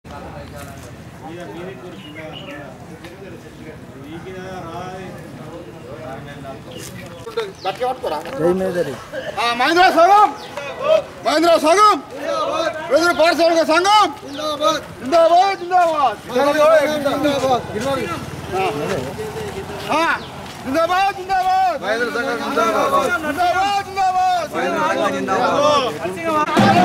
మహేంద్ర సంఘం మహేంద్ర సంఘం వెదురు పాఠశాల సంఘం జిందాబాద్ జిందాబాద్ ఆ, జిందాబాద్ జిందాబాద్ మహేంద్ర సంఘం జిందాబాద్ జిందాబాద్ జిందాబాద్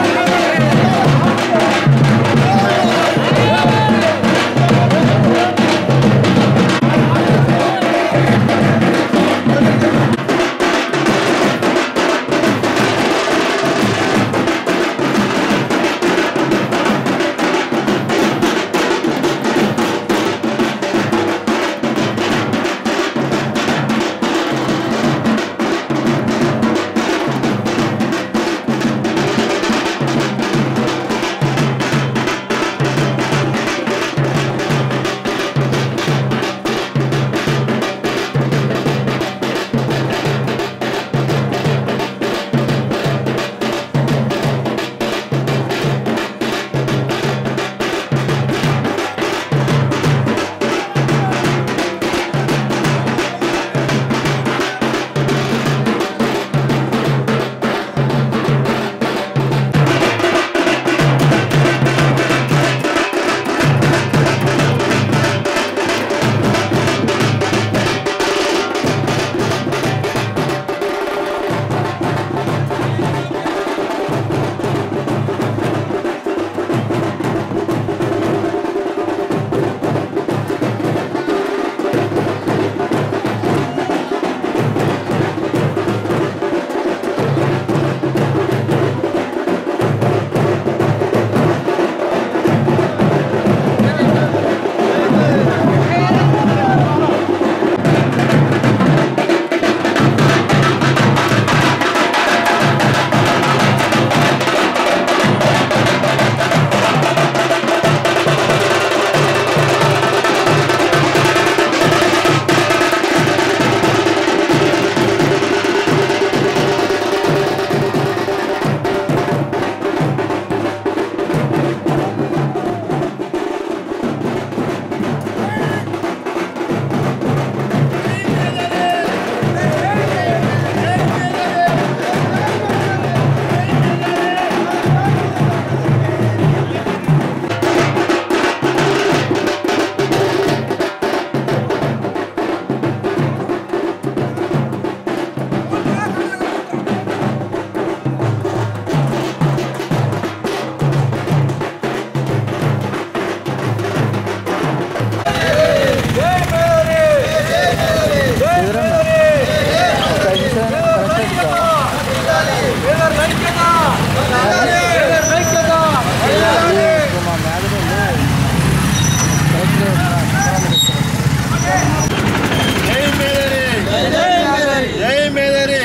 జై మేదరి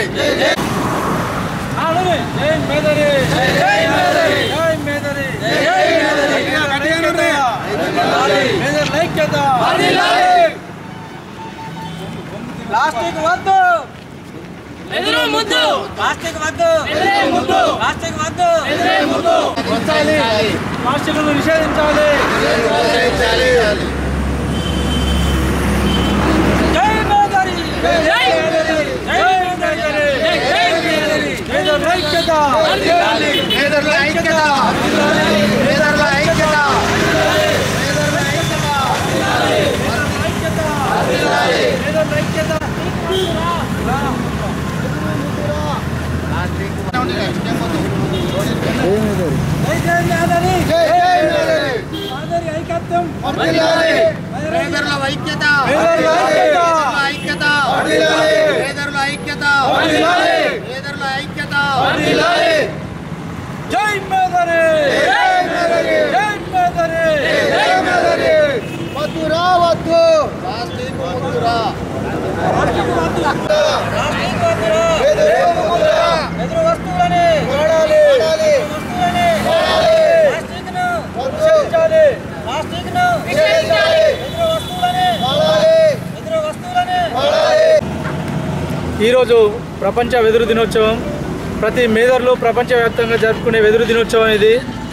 ప్లాస్టిక్ వద్దు ఎదురు ముద్దు ప్లాస్టిక్ వద్దు ఎదురే ముద్దు ప్లాస్టిక్ వద్దు ఎదురే ముద్దు ప్లాస్టిక్ నిషేధించాలి జై మేదరి జై జై మేదరి జై మేదరి మేదరి ఐక్యత మేదర్ల ఐక్యత మేదర్ల ఐక్యత మేదరి ఐక్యత జై జై మేదరి జై జై మేదరి మేదరి ఐక్యత్వం మేదర్ల ఐక్యత మేదర్ల ఐక్యత ఐక్యత మేదర్ల ఐక్యత మేదర్ల ఐక్యత జై మేదరి జై మేదరి జై మేదరి జై మేదరి వద్దురా వద్దు ప్లాస్టిక్ వద్దురా ప్లాస్టిక్ వద్దు వద్దురా ఎదురు వస్తువులని వాడాలి వాడాలి వస్తువులని వాడాలి ప్లాస్టిక్ ను వద్దు నిషేధించాలి ప్లాస్టిక్ ను నిషేధించాలి. ఎదురు వస్తువులని వాడాలి ఎదురు వస్తువులని వాడాలి ఈరోజు ప్రపంచ వెదురు దినోత్సవం ప్రతి మేదర్లో ప్రపంచవ్యాప్తంగా జరుపుకునే వెదురు దినోత్సవం ఇది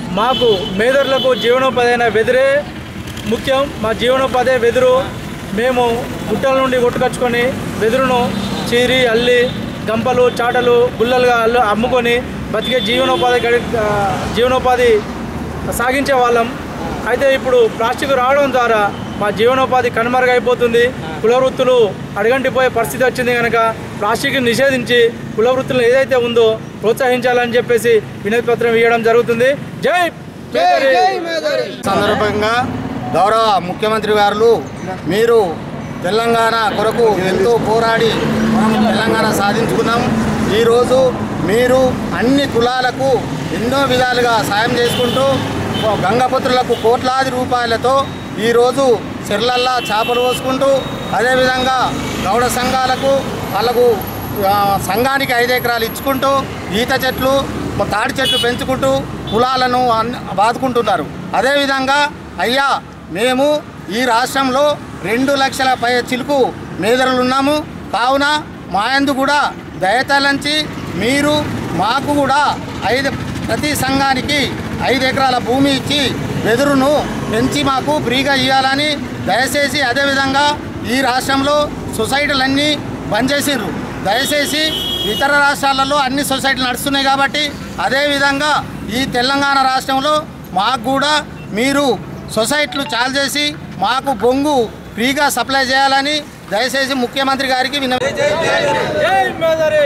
మాకు మేదర్లకు జీవనోపాధి అయిన వెదురే ముఖ్యం మా జీవనోపాధి వెదురు మేము గుట్టల నుండి కొట్టుకొచ్చుకొని వెదురును చీరి అల్లి గంపలు చాటలు గుల్లలుగా అల్లు అమ్ముకొని బతికే జీవనోపాధి గడి ఆ, జీవనోపాధి సాగించే వాళ్ళం అయితే ఇప్పుడు ప్లాస్టిక్ రావడం ద్వారా మా జీవనోపాధి కనుమరుగైపోతుంది కుల వృత్తులు అడగంటిపోయే పరిస్థితి వచ్చింది కనుక ప్లాస్టిక్ నిషేధించి కుల వృత్తులు ఏదైతే ఉందో ప్రోత్సహించాలని చెప్పేసి వినతి పత్రం ఇవ్వడం జరుగుతుంది జై జై మేదరి! జై మేదరి సందర్భంగా గౌరవ ముఖ్యమంత్రి గారు మీరు తెలంగాణ కొరకు ఎంతో పోరాడి మనం తెలంగాణ సాధించుకున్నాం ఈరోజు మీరు అన్ని కులాలకు ఎన్నో విధాలుగా సాయం చేసుకుంటూ గంగపుత్రులకు కోట్లాది రూపాయలతో ఈరోజు చెర్లల్లా చేపలు పోసుకుంటూ అదేవిధంగా గౌడ సంఘాలకు వాళ్ళకు ఆ, సంఘానికి ఐదు ఎకరాలు ఇచ్చుకుంటూ ఈత చెట్లు మ- తాడి చెట్లు పెంచుకుంటూ కులాలను అన్- బాదుకుంటున్నారు అదేవిధంగా అయ్యా మేము ఈ రాష్ట్రంలో రెండు లక్షల పై చిలుకు మేదరులు ఉన్నాము కావున మా యందు కూడా దయతలంచి మీరు మాకు కూడా ఐదు ప్రతి సంఘానికి ఐదు ఎకరాల భూమి ఇచ్చి వెదురును పెంచి మాకు ఫ్రీగా ఇవ్వాలని దయచేసి అదేవిధంగా ఈ రాష్ట్రంలో సొసైటీలన్నీ బంద్ చేసిండ్రు దయచేసి ఇతర రాష్ట్రాలలో అన్ని సొసైటీలు నడుస్తున్నాయి కాబట్టి అదేవిధంగా ఈ తెలంగాణ రాష్ట్రంలో మాకు కూడా మీరు సొసైటీలు చాలు చేసి మాకు బొంగు ఫ్రీగా సప్లై చేయాలని దయచేసి ముఖ్యమంత్రి గారికి విన్న జై మేదరి!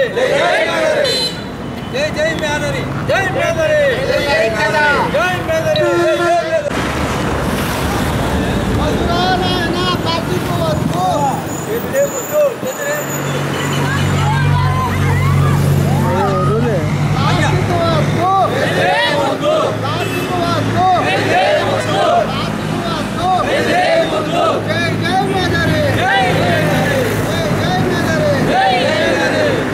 జై జై మేదరి జై మేదరి! జై మేదరి! వస్తురాలైనా ప్లాస్టిక్ వద్దు ప్లాస్టిక్ వద్దు ప్లాస్టిక్ వద్దు ప్లాస్టిక్ వద్దు జై జై మేదరి జై జై మేదరి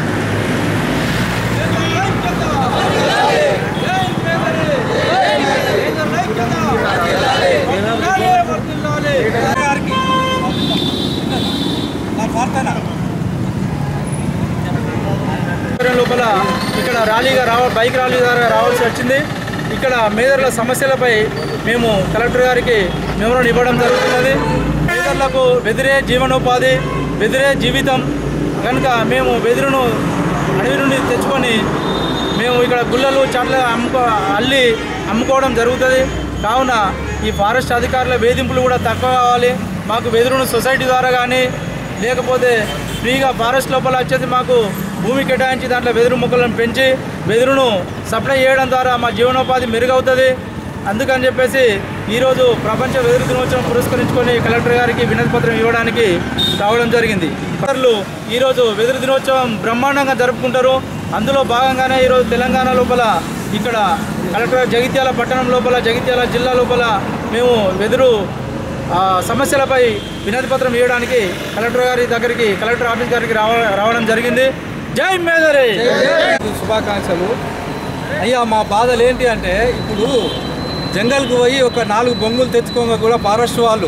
ఆధ్వర్యం లోపల ఇక్కడ ర్యాలీగా రావ బైక్ ర్యాలీ ద్వారా రావాల్సి వచ్చింది ఇక్కడ మేదర్ల సమస్యలపై మేము కలెక్టర్ గారికి మెమోరం ఇవ్వడం జరుగుతున్నది మేదర్లకు వెదిరే జీవనోపాధి వెదిరే జీవితం కనుక మేము వెదురును అడవి నుండి తెచ్చుకొని మేము ఇక్కడ గుళ్ళలు చాట్ల అమ్ముకో అల్లి అమ్ముకోవడం జరుగుతుంది కావున ఈ ఫారెస్ట్ అధికారుల వేధింపులు కూడా తక్కువ కావాలి మాకు వెదురును సొసైటీ ద్వారా కానీ లేకపోతే ఫ్రీగా ఫారెస్ట్ లోపల వచ్చేసి మాకు భూమి కేటాయించి దాంట్లో వెదురు మొక్కలను పెంచి వెదురును సప్లై చేయడం ద్వారా మా జీవనోపాధి మెరుగవుతుంది అందుకని చెప్పేసి ఈరోజు ప్రపంచ వెదురు దినోత్సవం పురస్కరించుకొని కలెక్టర్ గారికి వినతి పత్రం ఇవ్వడానికి రావడం జరిగింది అధికారులు ఈరోజు వెదురు దినోత్సవం బ్రహ్మాండంగా జరుపుకుంటారు అందులో భాగంగానే ఈరోజు తెలంగాణ లోపల ఇక్కడ కలెక్టర్ జగిత్యాల పట్టణం లోపల జగిత్యాల జిల్లా లోపల మేము వెదురు ఆ, సమస్యలపై వినతి పత్రం ఇవ్వడానికి కలెక్టర్ గారి దగ్గరికి కలెక్టర్ ఆఫీస్ గారికి రావ రావడం జరిగింది జై మేదరే శుభాకాంక్షలు అయ్యా మా బాధలు ఏంటి అంటే ఇప్పుడు జంగల్కి పోయి ఒక నాలుగు బొంగులు తెచ్చుకోగా కూడా ఫారెస్ట్ వాళ్ళు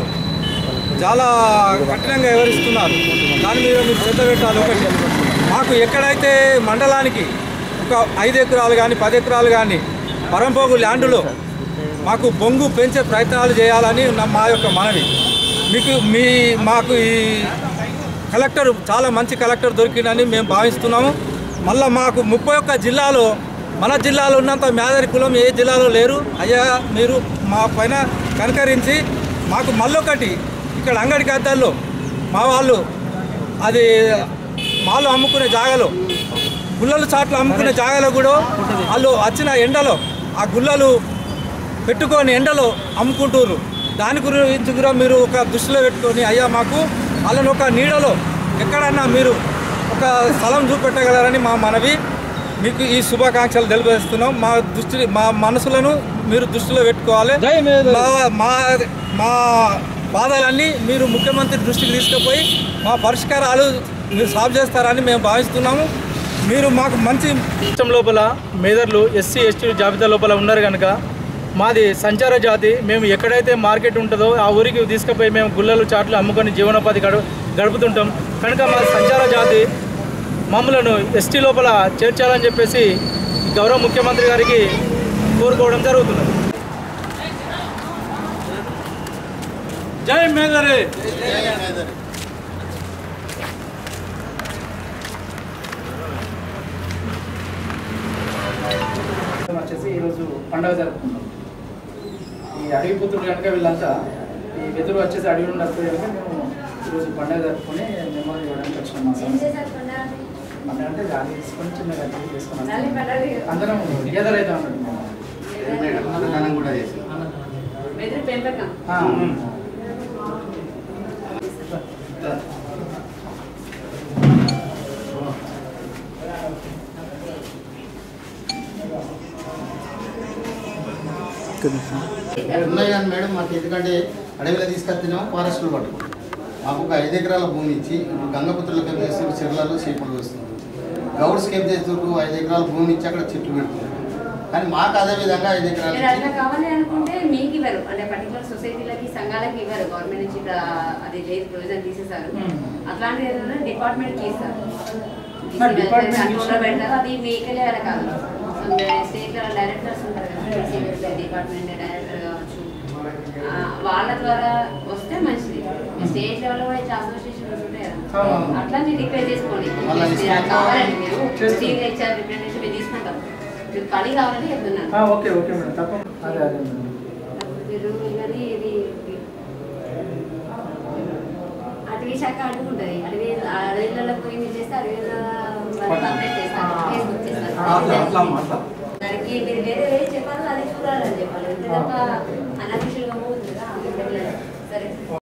చాలా కఠినంగా వివరిస్తున్నారు దాని మీద మీరు శ్రద్ధ పెట్టాలి ఒకటి మాకు ఎక్కడైతే మండలానికి ఒక ఐదు ఎకరాలు కానీ పది ఎకరాలు కానీ పరంపోగు ల్యాండ్లో మాకు బొంగు పెంచే ప్రయత్నాలు చేయాలని నా- మా యొక్క మనవి మీకు మీ మాకు ఈ కలెక్టర్ చాలా మంచి కలెక్టర్ దొరికిందని మేము భావిస్తున్నాము మళ్ళీ మాకు ముప్పై ఒక్క జిల్లాలో మన జిల్లాలో ఉన్నంత మేదరి కులం ఏ జిల్లాలో లేరు అయ్యా మీరు మా పైన కనకరించి మాకు మళ్ళొకటి ఇక్కడ అంగడి గద్దల్లో మా వాళ్ళు అది మాలు అమ్ముకునే జాగాలో గుల్లలు చాట్లు అమ్ముకునే జాగాలో కూడా వాళ్ళు వచ్చిన ఎండలో ఆ గుల్లలు పెట్టుకొని ఎండలో అమ్ముకుంటారు దాని గురించి కూడా మీరు ఒక దృష్టిలో పెట్టుకొని అయ్యా మాకు వాళ్ళని ఒక నీడలో ఎక్కడన్నా మీరు ఒక స్థలం చూపెట్టగలరని మా మనవి మీకు ఈ శుభాకాంక్షలు తెలియజేస్తున్నాం మా దృష్టి మా మనసులను మీరు దృష్టిలో పెట్టుకోవాలి మా మా మా బాధలన్నీ మీరు ముఖ్యమంత్రి దృష్టికి తీసుకుపోయి మా పరిష్కారాలు మీరు సాల్వ్ చేస్తారని మేము భావిస్తున్నాము మీరు మాకు మంచి రాష్ట్రం లోపల మేదర్లు ఎస్సీ ఎస్టీ జాబితా లోపల ఉన్నారు కనుక మాది సంచార జాతి మేము ఎక్కడైతే మార్కెట్ ఉంటుందో ఆ ఊరికి తీసుకుపోయి మేము గుల్లలు చాట్లు అమ్ముకొని జీవనోపాధి గడు గడుపుతుంటాం కనుక మా సంచార జాతి మమ్మలను ఎస్టీ లోపల చేర్చాలని చెప్పేసి గౌరవ ముఖ్యమంత్రి గారికి కోరుకోవడం జరుగుతున్నది జై మేదరి వచ్చేసి ఈరోజు పండగ జరుపుకుంటాం ఈ అడవి పుత్రుడు కనుక వీళ్ళంతా ఈ వెదురు వచ్చేసి అడవి నుండి వస్తుంది కనుక మేము ఈరోజు పండగ జరుపుకొని మెమోరీ ఇవ్వడానికి వచ్చినాం మా ఏం సంస్థ. చేశారు పండుగ? పండగ అంటే గాలి తీసుకొని చిన్నగా అట్లా చేసుకొని వస్తాం. నల్లి పండుగ. అందరం టుగెదర్ అయితే అన్నట్టు మేము. అన్నదానం కూడా చేసి వెదురు పెంపకం ఆ, ఉన్నాయి కానీ మేడం మాకు ఎందుకంటే అడవిలో తీసుకొచ్చినాము ఫారెస్ట్లో పట్టుకుంటాం మాకు ఒక ఐదు ఎకరాల భూమి ఇచ్చి ఇప్పుడు గంగపుత్రులకు ఏం చేస్తారు చెర్లలో చేపలు వేస్తున్నారు గౌడ్స్కి ఏం చేస్తుండ్రు ఐదు ఎకరాల భూమి ఇచ్చి అక్కడ చెట్లు పెడుతున్నారు కానీ మాకు అదే విధంగా ఐదు ఎకరాలు మీరు అట్లా ఇచ్చి కావాలి అనుకుంటే మీకు ఇవ్వరు అంటే పర్టికులర్ సొసైటీలకి సంఘాలకి ఇవ్వరు గవర్నమెంట్ నుంచి ఇక్కడ అది లేదు ప్రొవిజన్ తీసేశారు Hmm. అట్లాంటి ఏదైనా డిపార్ట్మెంట్కి ఇస్తారు మరి department కంట్రోల్లో ఇచ్చిన- పెడతారు అది మీకెళ్ళే వాళ్ళ కాదు స్టేట్ డైరెక్టర్స్ ఉంటారు కదా డిపార్ట్మెంట్ డైరెక్టర్ కావచ్చు ఆ, వాళ్ళ ద్వారా వస్తే మంచిది స్టేట్ లెవెల్లో కూడా ఇట్లా అసోసియేషన్స్ ఉంటాయి కదా అవును. అట్లా మీరు రిక్వెస్ట్ చేసుకోండి మళ్ళా ఈ మీరు state కావాలండి మీరు చేస్తాం. స్టీల్ హెచ్ఆర్ రిప్రజెంటేటివ్ మీరు తీసుకుంటాం మీకు పని కావాలంటే చెప్తున్నాను ఆ, ఓకే ఓకే మేడం తప్పకుండా అదే అదే మేడం మీరు ఇవన్నీ ఇది అటవీ శాఖ అడుగుంటుంది అడవి అడవిలలో పోయి మీరు చేస్తే అడవిలో కంప్లైంట్ చేస్తారు ఫేస్బుక్ చేస్తారు అట్లా అట్లా అమ్మా, అట్లా దానికి మీరు వేరే వేరే చెప్పాలి అది చూడాలని చెప్పాలి అంతే తప్ప అనఫిషియల్